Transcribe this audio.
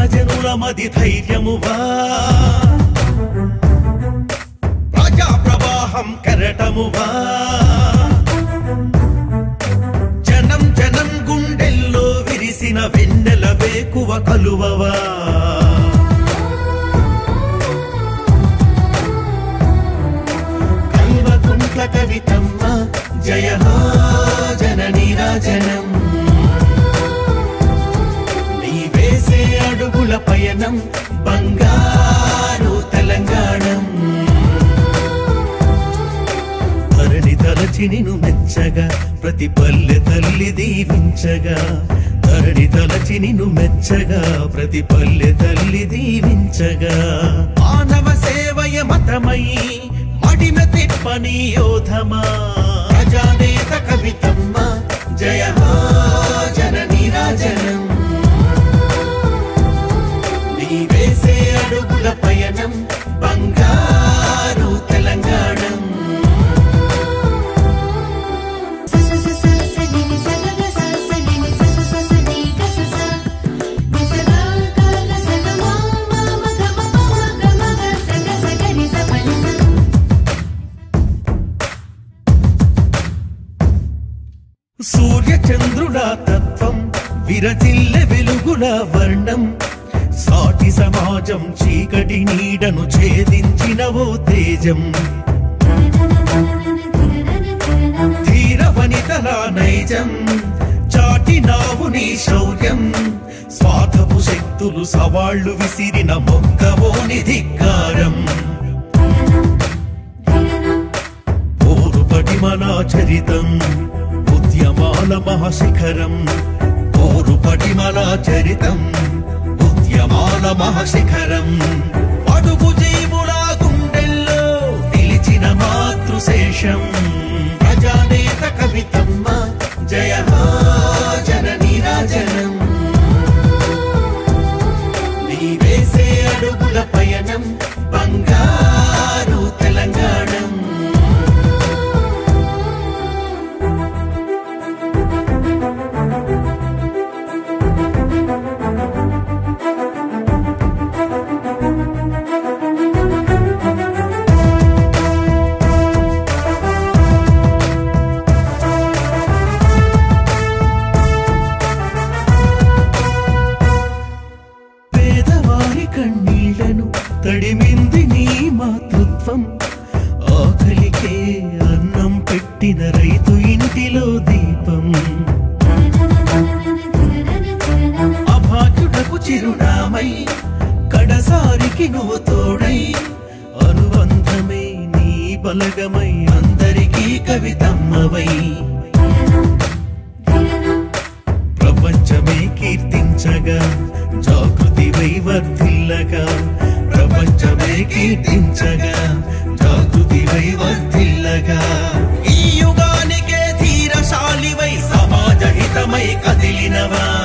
జనుల మది ధైర్యమువా ప్రజా ప్రవాహం కెరటమువా జనం జనం గుండెల్లో విరిసిన వెన్నెల వేకువ కలువవా కల్వకుంట్ల కవితమ్మ జయ హో జననీ రాజనం నీ వేసే అడుగుల పయనం బంగారు తెలంగాణం ధరణి తలచి నిను మెచ్చగా ప్రతి పల్లె తల్లి దీవించగా ధరణి తలచి నిను మెచ్చగా ప్రతి పల్లె తల్లి దీవించగా మానవ సేవయ మతమై మడిమ తిప్పని యోధమా ప్రజానేత కవితమ్మ జయ హో జననీ రాజనం నీ వేసే అడుగుల పయనం బంగారు తెలంగాణం సూర్య చంద్రుల తత్వం విరజిల్లె వెలుగుల వర్ణం సాటి సమాజం చీకటి నీడను ఛేదించినవో తేజం ధీర వనితల నైజం చాటినావు నీ శౌర్యం స్వార్థపు శక్తులు సవాళ్లు విసిరిన మొక్కవోని ధిక్కారం పోరు పటిమల చరితం ఉద్యమాల మహాశిఖరం పోరు పటిమల చరితం ఉద్యమాల మహాశిఖరం అడుగు జీవుల గుండెల్లో నిలిచిన మాతృశేషం ప్రజానేత కవితమ్మ జయ హో జననీ రాజనం నీ వేసే అడుగుల పయనం బంగారు తెలంగాణం పేదవారి కన్నీళ్లను తడిమింది నీ మాతృత్వం ఆకలికే అన్నం పెట్టిన రైతు ఇంటిలో దీపం అభాగ్యుడకు చిరునామై కడసారికి నువ్వు తోడై అనుబంధమే నీ బలగమై అందరికీ కవితమ్మవై ప్రపంచమే కీర్తించగా జాగృతి వైవర్ధిల్లగా ప్రపంచమే కీర్తించగా జాగృతి వైవర్ధిల్లగా ఈ యుగానికే ధీరశాలివై సమాజ హితమై కదిలినవా